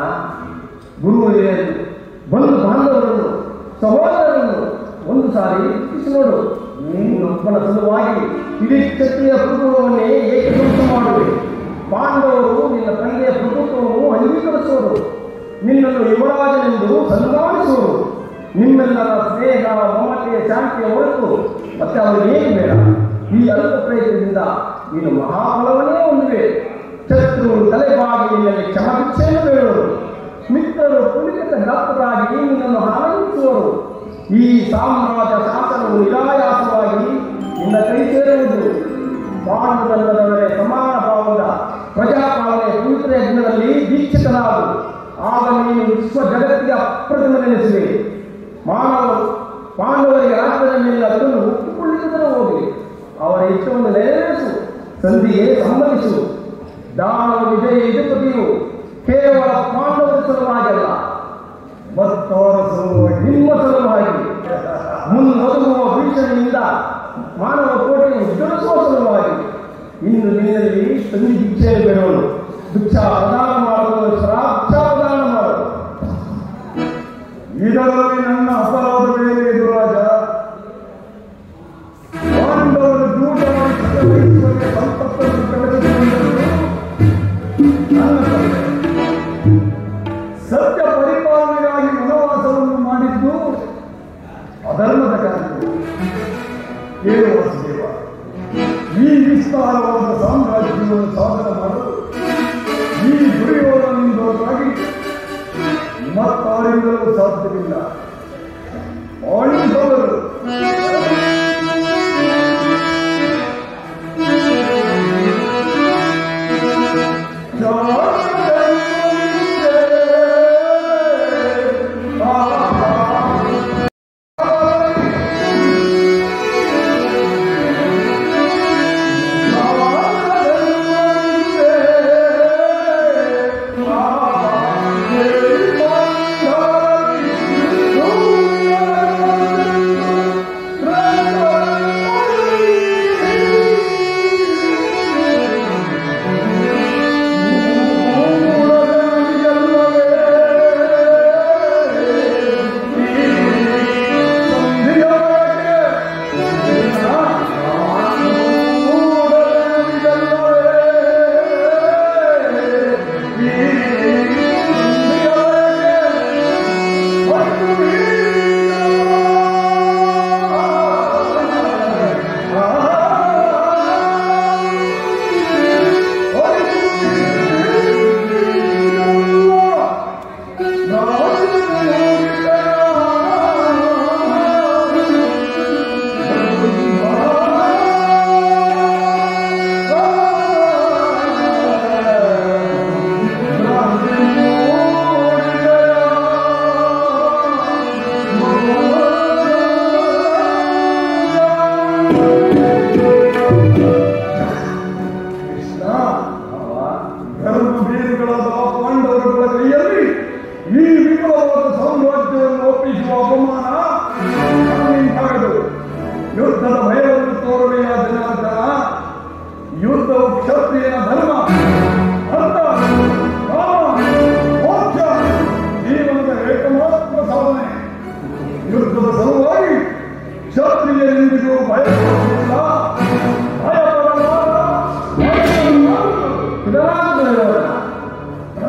ಗುರು ಹಿರಿಯರು ಬಂಧು ಬಾಂಧವರನ್ನು ಸಹೋದರರನ್ನು ಒಂದು ಸಾರಿ ಚಿಂತಿಸಿ ನೋಡು ನೀನೊಬ್ಬನ ಸಲುವಾಗಿ ಇಡೀ ಕ್ಷತ್ರಿಯ ಕುಟುಂಬವನ್ನೇ ಏಕದಂತ ಮಾಡುವೆ ಪಾಂಡವರು ನಿನ್ನ ತಂದೆಯ ಪ್ರಭುತ್ವವನ್ನು ಅಂಗೀಕರಿಸುವರು ನಿನ್ನನ್ನು ಯುವರಾಜನೆಂದು ಸನ್ಮಾನಿಸುವರು ನಿಮ್ಮೆಲ್ಲರ ಸ್ನೇಹ ಮಮತೆ ಶಾಂತಿಯ ಹೊರತು ಮತ್ತೆ ಅವರಿಗೆ ಏನು ಬೇಡ ಈ ಅಲ್ಪ ಪ್ರಯತ್ನದಿಂದ ನೀನು ಮಹಾಫಲವನ್ನೇ ಹೊಂದಿವೆ ಶತ್ರು ತಲೆಬಾಗಿ ನಿನ್ನಲ್ಲಿ ಕ್ಷಮಭಿಕ್ಷೆಯನ್ನು ಬೇಡುವರು ಮಿತ್ರರು ಪುಲಿಕತ ಗಾತ್ರರಾಗಿ ನಿನ್ನನ್ನು ಆನಂದಿಸುವರು ಈ ಸಾಮ್ರಾಜ್ಯ ಶಾಸನವು ನಿರಾಯಾಸವಾಗಿ ನಿನ್ನ ಕೈ ಸೇರುವುದು ಪಾಂಡುದಂಡದವರೇ ಸಮಾನ ಭಾವದ ಪ್ರಜಾಪಾಲನೆ ಪವಿತ್ರ ಯಜ್ಞದಲ್ಲಿ ದೀಕ್ಷಿತನಾಗು ಆಗ ನೀನು ವಿಶ್ವ ಜಗತ್ತಿಗೆ ಅಪ್ರತಿಮನೆನಿಸುವೆ ಮಾನವರು ಪಾಂಡವರಿಗೆ ರಾಜ್ಯದ ಮೇಲೆ ಅದನ್ನು ಒಪ್ಪಿಕೊಳ್ಳಿದ್ದರೆ ಹೋಗಲಿ ಅವರ ಇಷ್ಟವನ್ನು ನೆರವೇರಿಸು ಸಂಧಿಗೆ ಸಂಬಂಧಿಸು ದಾನವ ವಿಜಯ ಇದುಪತಿಯು ಕೇವಲ ಪಾಂಡವರ ಸಲುವಾಗಿಲ್ಲ ಮತ್ತವರ ಸಲುವಾಗಿ ನಿಮ್ಮ ಸಲುವಾಗಿ ಮುನ್ನೊದಗುವ ಭೀಷಣಿಯಿಂದ ಮಾನವ ಕೋಟೆಯನ್ನು ಜಡಿಸುವ ಸಲುವಾಗಿ ಇನ್ನು ನಿನ್ನಲ್ಲಿ ಸಂಧಿ ಭಿಕ್ಷೆ ಬೇಡವನು ಭಿಕ್ಷಾ ಪ್ರದಾನ ಮಾಡುವ ಭಿಕ್ಷಾ ಪ್ರದಾನ ಮಾಡು ಇದರಲ್ಲಿ ನನ್ನ ಅಪರಾಧವೇನೇ ಇದು ರಾಜ ಪಾಂಡವರು ಜೂಟವಾಗಿ ಸದವಹಿಸುವಲ್ಲಿ ಸಂಪತ್ತನ್ನು ಕಳೆದುಕೊಂಡರು ನನ್ನ ತಪ್ಪೆ. ಸತ್ಯ ಪರಿಪಾಲನೆಗಾಗಿ ವನವಾಸವನ್ನು ಮಾಡಿದ್ದು ಅಧರ್ಮದ ಕಾರಣಕ್ಕೆ ಏನು ವಾಸುದೇವ ಈ ವಿಸ್ತಾರವಾದ ಸಾಮ್ರಾಜ್ಯವನ್ನು ಸಾಧನ ಮಾಡಲು ಈ ದುರ್ಯೋಧನಿಂದಾಗಿ ಮತ್ತಾರಿಂದಲೂ ಸಾಧ್ಯವಿಲ್ಲ ಆಳಿದವರು ಕೃಷ್ಣ ಧರ್ಮ ಬೀರುಗಳಾದ ಪಾಂಡವರುಗಳ ಕೈಯಲ್ಲಿ ಈ ವಿಫಲವಾದ ಸಾಮ್ರಾಜ್ಯವನ್ನು ಒಪ್ಪಿಸುವ ಅಪಮಾನ ನಮ್ಮಿಂದಾಗದು ಯುದ್ಧದ ಭಯವನ್ನು ತೋರಲೆಯ ಜನಾರ್ದನ ಯುದ್ಧವು ಕ್ಷತ್ರಿಯನ ಧರ್ಮ ಅರ್ಥ ಕಾಮ ಮೋಕ್ಷ ಜೀವನದ ಏಕಮಾತ್ರ ಸಾಧನೆ ಯುದ್ಧದ ಸಲುವಾಗಿ ಕ್ಷತ್ರಿಯರೆಂದಿಗೂ ಭಯಪಡುವುದಿಲ್ಲ ಭಯಪಡಲಾರ ಭಯಪಡಲಾರರು. ಇದರಾದ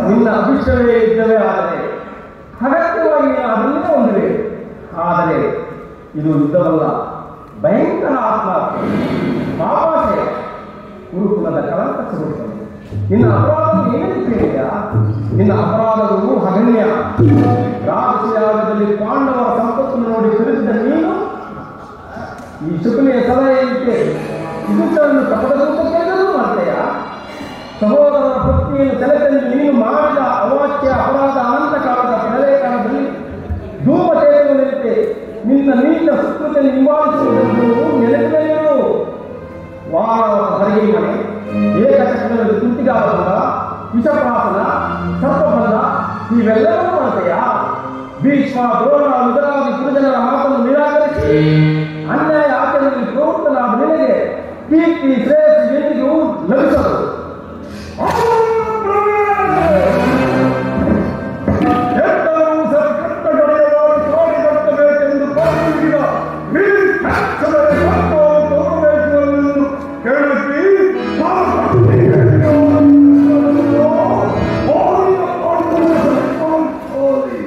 ನಿನ್ನ ಅಭಿಷ್ಟವೇ ಇದ್ದವೇ ಆದರೆ ಅಗತ್ಯವಾಗಿ ನೀನು ಅದನ್ನೇ ಹೊಂದಿವೆ ಆದರೆ ಇದು ಯುದ್ಧವಲ್ಲ ಭಯಂಕರ ಆತ್ಮಹತ್ಯೆ ಪಾಪಾಶಯ ಗುರುಕುಲದ ಕಳಂಕ ಸಿಗುತ್ತದೆ ನಿನ್ನ ಅಪರಾಧ ಏನೇನು ಕೇಳಿದ್ಯಾ ನಿನ್ನ ಅಪರಾಧವು ಅಗಣ್ಯ ರಾಜಯಾಗದಲ್ಲಿ ಪಾಂಡವರ ಸಂಪತ್ತನ್ನು ನೋಡಿ ತಿಳಿಸಿದ ನೀನು ಈ ಶುಕನೆಯ ಸಲಹೆಯಂತೆ ಇದನ್ನು ತಪದೂಪಕ್ಕೆಲ್ಲರೂ ಮಾಡ್ತೀಯಾ ಸಹೋದರರ ಪತ್ನಿಯನ್ನು ಸೆಲೆತಂದು ನೀನು ಮಾಡಿದ ಅವಾಚ್ಯ ಅಪರಾಧ ಅನಂತ ಕಾಲದ ಪ್ರಳಯ ಕಾಲದಲ್ಲಿ ಧೂಮತೇಜುವಂತೆ ನಿನ್ನ ನೀಚ ಸುಕೃತಿಯನ್ನು ನಿವಾರಿಸುವುದನ್ನು ನೆನಪಿನಲ್ಲಿರು ವಾರದ ಹೊರಗೆ ಮನೆ ಏಕಚಕ್ರದಲ್ಲಿ ಕುಂತಿಗಾಬಂಧ ವಿಷಪ್ರಾಸನ ಸರ್ಪಬಂಧ ಇವೆಲ್ಲವೂ ಮಾಡ್ತೀಯಾ ಭೀಷ್ಮ ದ್ರೋಣ ಮೊದಲಾದ ಗುರುಜನರ ಮಾತನ್ನು ನಿರಾಕರಿಸಿ ಅನ್ಯಾಯ ಆಚರಣೆಯಲ್ಲಿ ಪ್ರವೃತ್ತನಾದ ನಿನಗೆ ಕೀರ್ತಿ ಶ್ರೇಯಸ್ಸು ಎಂದಿಗೂ ಲಭಿಸದು ಎತ್ತರವು ಸರ್ಕಟ್ಟಗಡೆಯವಾಗಿ ಕಾಡಿ ಕಟ್ಟಬೇಕೆಂದು ಪ್ರಾರ್ಥಿಸಿದ ಈ ಕಟ್ಟಡದ ಸತ್ವವನ್ನು ತೋರಬೇಕು ಎಂದು ಕೇಳುತ್ತಿ ನಾನು ಕಟ್ಟಿಗೆ ಓದಿದ ಪಾಠವನ್ನು ಓದಿ.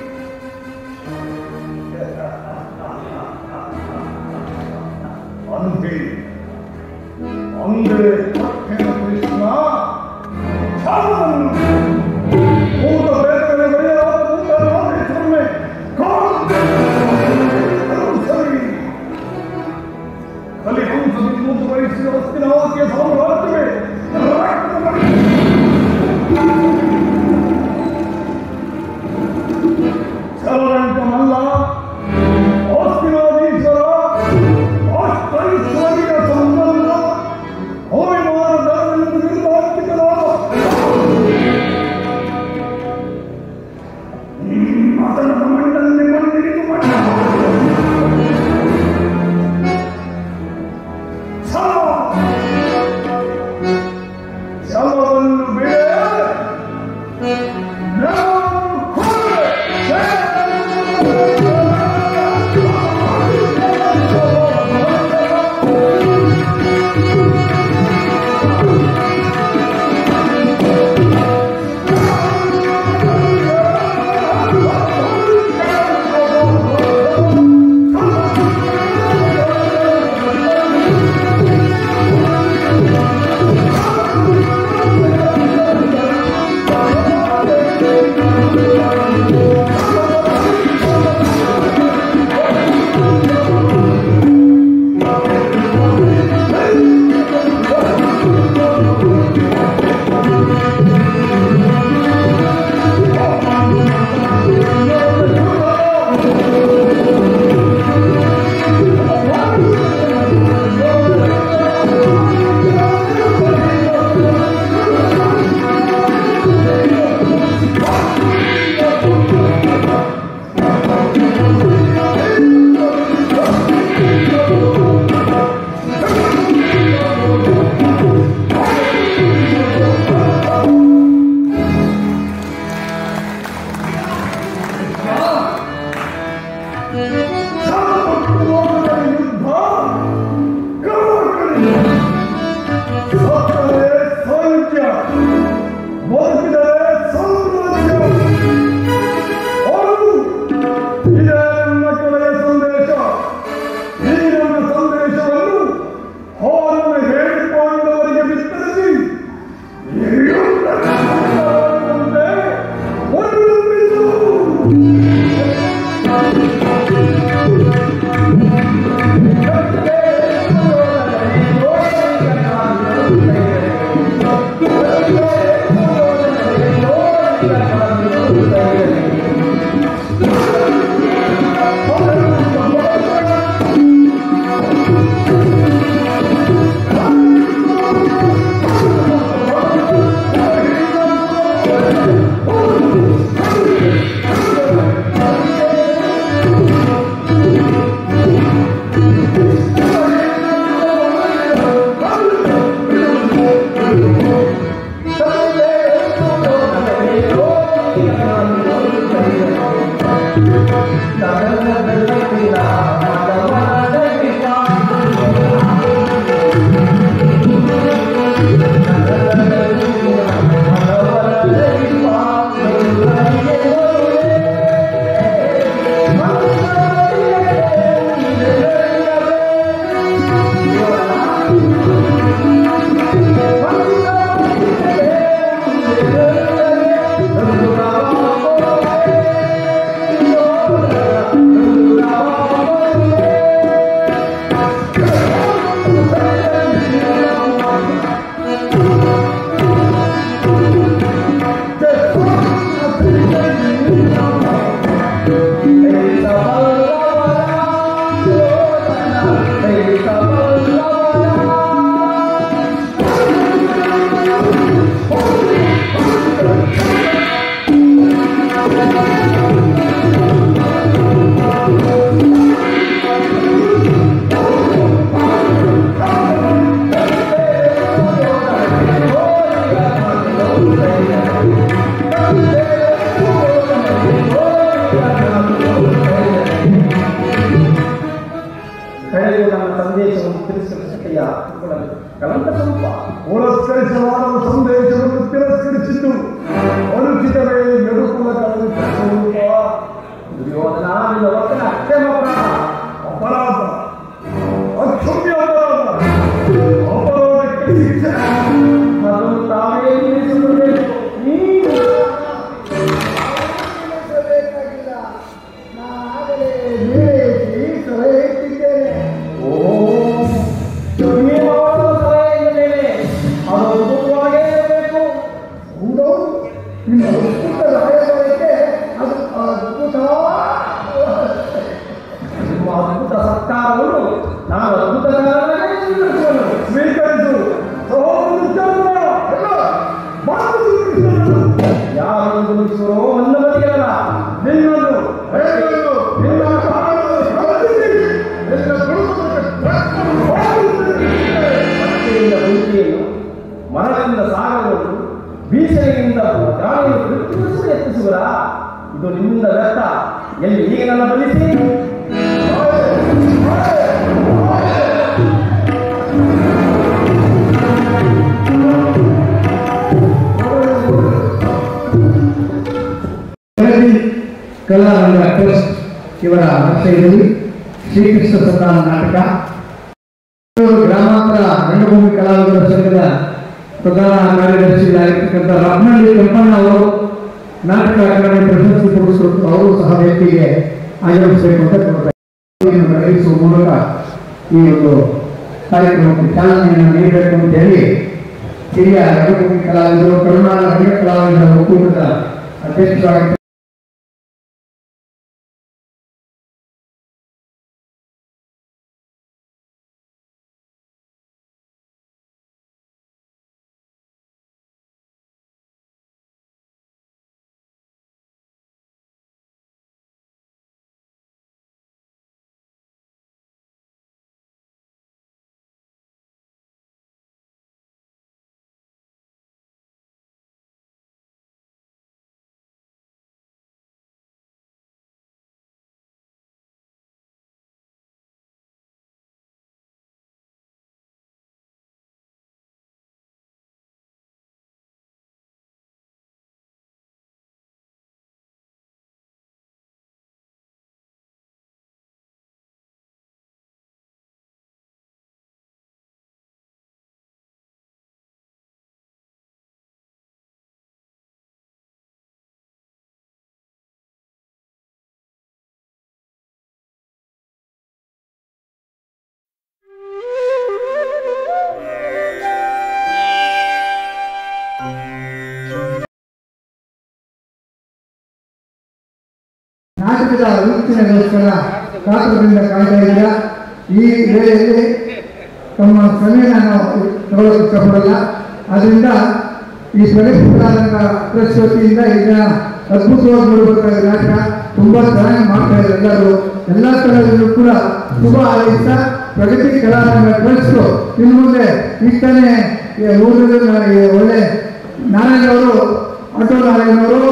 ಅಂತೆ ಅಂದೇ ಕಟ್ಟಿನ ಕೃಷ್ಣ ಛಲವನ್ನು ಭೂತ ಪ್ರೇತಗಳ ಬಳಿಯಾದ ಭೂತ ರಾಮೇಶ್ವರನೇ ಕಾದು ಸರಿ ಕಲಿಹಂಸದಿಂದ ಮುಂದುವರಿಸಿದ ಹಸ್ತಿನಾವತಿಯ ಸಾಮ್ರಾಜ್ಯವೇ ರಕ್ತದಲ್ಲಿ ಚಲರಂಕಮಲ್ಲ ಹಸ್ತಿನಾಧೀಶ್ವರ ಅಷ್ಟೈಶ್ವರ್ಯ ಸಂಬಂಧ ಹೋಯಮಾನ ಧರ್ಮದಿಂದ ನಿರ್ಧಾರಿಸಲಾದ ಕಡೆಗೂ ನನ್ನ ಸಂದೇಶವನ್ನು ತಿಳಿಸಲಿಯ ಕಲಂಕ ಸ್ವಲ್ಪ ಪುರಸ್ಕರಿಸವಾದ ಸಂದೇಶವನ್ನು ತಿರಸ್ಕರಿಸಿದ್ದು ಅನುಚಿತವೇ ನಡುಕುಲ ಕಳೆದ ದುರ್ಯೋಧನ ನಿನ್ನ ವರ್ತನೆ ಅಕ್ಷಮ ಅಪರಾಧ ಅಕ್ಷಮ್ಯ ಅಪರಾಧ ಅಪರಾಧಕ್ಕೆ ಶಿಕ್ಷೆ ಅದನ್ನು ತಾವೇ ತಿಳಿಸಿಕೊಳ್ಳಬೇಕು ನೀನು ಬೇಕಾಗಿಲ್ಲ ನಾಗಲೇ ವಿವೇಕಿ ಸಲಹೆ ಇಟ್ಟಿದ್ದೇನೆ ಓ ನೀವು ಅವರ ಸಲಹೆಯ ಮೇಲೆ ಅದು ಅದ್ಭುತವಾಗೇ ಇರಬೇಕು ಹೌದೌದು ನಿಮ್ಮ ಅದ್ಭುತ ರಾಯಭಾರಕ್ಕೆ ಅದು ಅದ್ಭುತ ನಿಮ್ಮ ಅದ್ಭುತ ಸತ್ಕಾರವನ್ನು ನಾನು ಅದ್ಭುತಕಾರನಾಗಿ ಸ್ವೀಕರಿಸುವನು ಸ್ವೀಕರಿಸು ಸಹೋದರ ಎಲ್ಲ ಮಾತು ಸ್ವೀಕರಿಸು. ಯಾರು ಗಮನಿಸುವರೋ ನನ್ನ ಬದಿಯಲ್ಲ ನಿನ್ನನ್ನು ಹೇಳಲು ನಿನ್ನ ಕಾರಣವನ್ನು ಸಮರ್ಥಿಸಿ ನಿನ್ನ ಕುಟುಂಬಕ್ಕೆ ರಕ್ಷಣೆ ಮಾಡುತ್ತೇನೆ. ಮನೆಯಿಂದ ಬೆಂಕಿಯನ್ನು ಮರದಿಂದ ಸಾಗರವನ್ನು ಬೀಸಣಿಯಿಂದ ಗಾಳಿಯನ್ನು ಪ್ರತಿನಿಧಿಸಲು ಯತ್ನಿಸುವರಾ ಇದು ನಿಮ್ಮಿಂದ ವ್ಯರ್ಥ ಎಲ್ಲಿ ಈಗ ನನ್ನ ಬಲಿಸಿ ಪ್ರಗತಿ ಕಲಾರಂಗ ಟ್ರಸ್ಟ್ ಇವರ ಆಶ್ರಯದಲ್ಲಿ ಶ್ರೀಕೃಷ್ಣ ಸಂಧಾನ ನಾಟಕ ಬೆಂಗಳೂರು ಗ್ರಾಮಾಂತರ ರಂಗಭೂಮಿ ಕಲಾವಿದರ ಸಂಘದ ಪ್ರಧಾನ ಕಾರ್ಯದರ್ಶಿಗಳಾಗಿರ್ತಕ್ಕಂಥ ರತ್ನಳ್ಳಿ ಕೆಂಪಣ್ಣ ಅವರು ನಾಟಕ ಅಕಾಡೆಮಿ ಪ್ರಶಸ್ತಿ ಪುರಸ್ಕೃತ ಅವರು ಸಹ ವ್ಯಕ್ತಿಗೆ ಆಗಮಿಸಬೇಕು ಅಂತ ಕೋರ್ತಾರೆ ಇದನ್ನು ನಡೆಸುವ ಮೂಲಕ ಈ ಒಂದು ಕಾರ್ಯಕ್ರಮಕ್ಕೆ ಚಾಲನೆಯನ್ನು ನೀಡಬೇಕು ಅಂತ ಹೇಳಿ ಹಿರಿಯ ರಂಗಭೂಮಿ ಕಲಾವಿದರು ಕರುನಾಡ ರಂಗ ಕಲಾವಿದರ ಒಕ್ಕೂಟದ ಅಧ್ಯಕ್ಷರಾಗಿ ನಾಟಕದ ವೀಕ್ಷಣೆಗೋಸ್ಕರ ಕಾತರದಿಂದ ಕಾಯ್ತಾ ಇದ್ದೀರಾ ಈ ವೇಳೆಯಲ್ಲಿ ತಮ್ಮ ಸಮಯ ನಾವು ತಗೊಳ್ಳೋಕೆ ಇಷ್ಟಪಡಲ್ಲ ಅದರಿಂದ ಈ ಪ್ರಗತಿ ಕಲಾರಂಗ ಟ್ರಸ್ಟ್ ವತಿಯಿಂದ ಈಗ ಅದ್ಭುತವಾಗಿ ನೋಡಬೇಕಾದ ನಾಟಕ ತುಂಬಾ ಚೆನ್ನಾಗಿ ಮಾಡ್ತಾ ಇದ್ದಾರೆ ಎಲ್ಲರೂ ಎಲ್ಲ ಕಲಾವಿದರು ಕೂಡ ಶುಭ ಹಾರೈಸ್ತಾ ಪ್ರಗತಿ ಕಲಾರಂಗ ಟ್ರಸ್ಟ್ ಇನ್ನು ಮುಂದೆ ಈಗ ತಾನೇ ಈ ಊರಿನಲ್ಲಿ ಒಳ್ಳೆ ನಾರಾಯಣ ಅವರು ಆಟೋ ನಾರಾಯಣ ಅವರು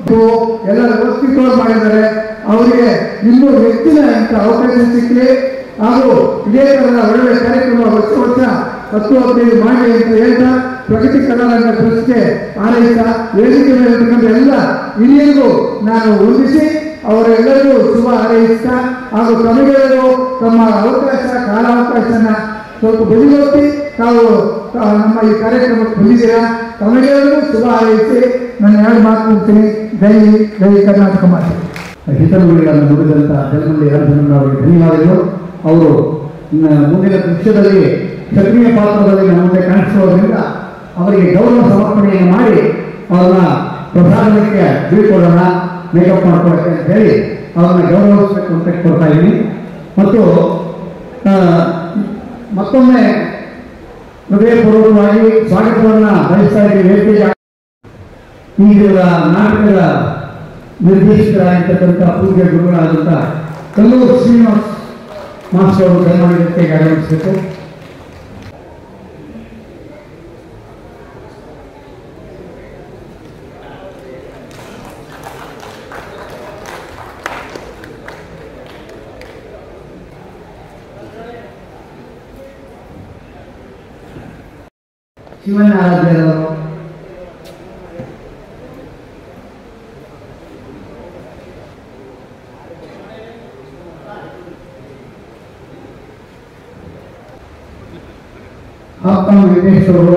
ಎಲ್ಲರ ವ್ಯಕ್ತಿತ್ವ ಮಾಡಿದ್ದಾರೆ ಅವರಿಗೆ ಇನ್ನೂ ಹೆಚ್ಚಿನ ಇಂಥ ಅವಕಾಶ ಸಿಕ್ಕಲಿ ಹಾಗೂ ಇದೇ ತರಹದ ಒಳ್ಳೆಯ ಕಾರ್ಯಕ್ರಮ ವರ್ಷ ವರ್ಷ ಹತ್ತು ಹದಿನೈದು ಮಾಡಿ ಅಂತ ಹೇಳ್ತಾ ಪ್ರಗತಿ ಕಲಾರಂಗ ಟ್ರಸ್ಟ್ಗೆ ಹಾರೈಸ್ತಾ ವೇದಿಕೆ ಮೇಲೆ ಇರ್ತಕ್ಕಂಥ ಎಲ್ಲ ಹಿರಿಯರಿಗೂ ನಾನು ವಂದಿಸಿ ಅವರೆಲ್ಲರಿಗೂ ಶುಭ ಹಾರೈಸ್ತಾ ಹಾಗೂ ತಮಗೆಲ್ಲರೂ ತಮ್ಮ ಅವಕಾಶ ಕಾಲಾವಕಾಶನ ಸ್ವಲ್ಪ ಬದಿಗೊತ್ತಿ ತಾವು ಆ, ನಮ್ಮ ಈ ಕಾರ್ಯಕ್ರಮಕ್ಕೆ ಬಂದಿದ್ದೀರಾ ತಮಗೆಲ್ಲರಿಗೂ ಶುಭ ಹಾರೈಸಿ ನಾನು ಎರಡು ಮಾತು ಹೋಗ್ತೀನಿ ಜೈ ಜೈ ಕರ್ನಾಟಕ ಮಾತೆ ಹಿತನುಡಿಗಳನ್ನು ನುಡಿದಂಥ ಜಲಮಂಡಿ ಅರ್ಜುನನ್ ಅವರಿಗೆ ಧನ್ಯವಾದಗಳು ಅವರು ನ- ಮುಂದಿನ ಪಕ್ಷದಲ್ಲಿ ಸಕ್ರಿಯ ಪಾತ್ರದಲ್ಲಿ ನಮ್ಮ ಮುಂದೆ ಕಾಣಿಸುವುದರಿಂದ ಅವರಿಗೆ ಗೌರವ ಸಮರ್ಪಣೆಯನ್ನು ಮಾಡಿ ಅವರನ್ನ ಪ್ರಸಾದಕ್ಕೆ ಬೀಳ್ಕೊಡೋಣ ಮೇಕಪ್ ಮಾಡ್ಕೊಳಕ್ಕೆ ಅಂತ ಹೇಳಿ ಅವ್ರನ್ನ ಗೌರವಿಸಬೇಕು ಅಂತ ಕೊಡ್ತಾ ಇದ್ದೀನಿ ಮತ್ತು ಆ, ಮತ್ತೊಮ್ಮೆ ಹೃದಯಪೂರ್ವಕವಾಗಿ ಸ್ವಾಗತವನ್ನು ಬಯಸ್ತಾ ಇದ್ದೀವಿ ವೇದಿಕೆಗೆ ಈಗಿರುವ ನಾಟಕದ ನಿರ್ದೇಶಕರಾಗಿರ್ತಕ್ಕಂಥ ಪೂಜ್ಯ ಗುರುಗಳಾದಂಥ ಕಲ್ಲೂರು ಶ್ರೀನಿವಾಸ್ ಮಾಸ್ಟರ್ ಅವರು ದಯಮಾಡಿ ವೇದಿಕೆಗೆ ಆಗಮಿಸಬೇಕು ಶಿವನಾರಾಧ್ಯರವರು ಅಪ್ಪ ವೆಂಕಟೇಶ್ ಅವರು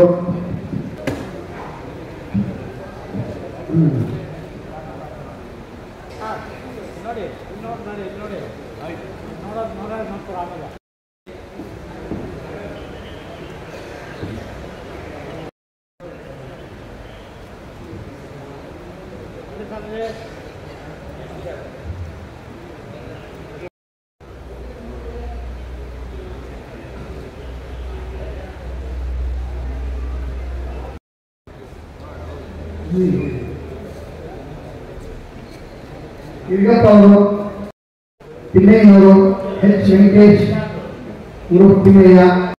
ಈಗಪ್ಪ ಅವರು ತಿಮ್ಮಯ್ಯನವರು ಎಚ್ ವೆಂಕಟೇಶ್ ಇವರು ತಿಮ್ಮಯ್ಯ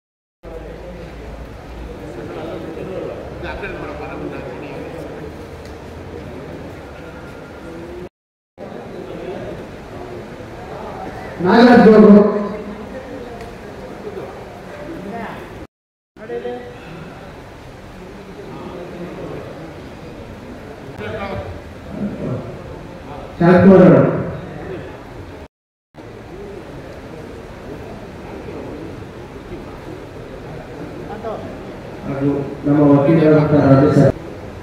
ನಾಗರಾಜ್ ಅವರು ಶಾಂತವಾಡ ಹಾಗೂ ನಮ್ಮ ವಕೀಲರಾದಂಥ ರಾಜೇಶ್ ಸರ್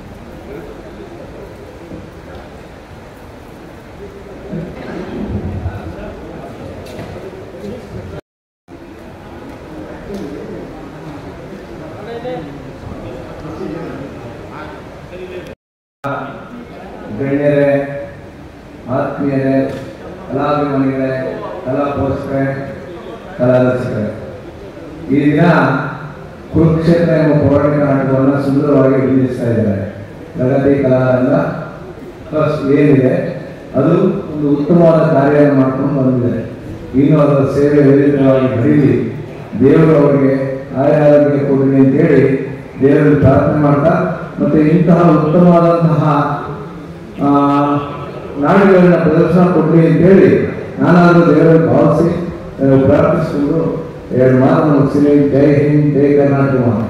ಗಣ್ಯರೇ ಆತ್ಮೀಯರೇ ಕಲಾಭಿಮಾನಿಗಳೇ ಕಲಾ ಪೋಷಕರೇ ಕಲಾರಸಿಕರೇ ಈ ದಿನ ಕುರುಕ್ಷೇತ್ರ ಎಂಬ ಪೌರಾಣಿಕ ನಾಟಕವನ್ನು ಸುಂದರವಾಗಿ ಬಿಂಬಿಸ್ತಾ ಇದ್ದಾರೆ ಪ್ರಗತಿ ಕಲಾರಂಗ ಟ್ರಸ್ಟ್ ಏನಿದೆ ಅದು ಒಂದು ಉತ್ತಮವಾದ ಕಾರ್ಯವನ್ನು ಮಾಡ್ಕೊಂಡು ಬಂದಿದೆ ಇನ್ನು ಅದರ ಸೇವೆ ವೇದಿತವಾಗಿ ನಡೆಯಲಿ ದೇವರು ಅವರಿಗೆ ಆರೋಗ್ಯ ಕೊಡಲಿ ಅಂತೇಳಿ ದೇವರಲ್ಲಿ ಪ್ರಾರ್ಥನೆ ಮಾಡ್ತಾ ಮತ್ತೆ ಇಂತಹ ಉತ್ತಮವಾದಂತಹ ಆ, ನಾಡುಗಳನ್ನ ಪ್ರದರ್ಶನ ಕೊಡ್ಲಿ ಅಂತೇಳಿ ನಾನಾದರೂ ದೇವರಲ್ಲಿ ಭಾವಿಸಿ ಆ, ಪ್ರಾರ್ಥಿಸಿಕೊಂಡು ಎರಡು ಮಾತು ಮುಗಿಸಿಲಿ ಜೈ ಹಿಂದ್ ಜೈ ಕರ್ನಾಟಕ ಮಾತು.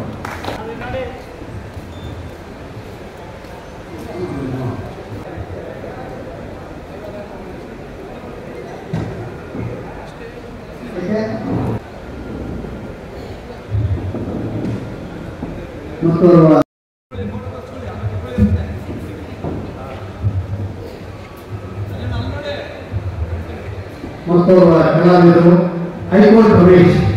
ಮತ್ತು ಮತ್ತು ಕಲಾವಿದರು ಹೈಕೋರ್ಟ್ ರಮೇಶ್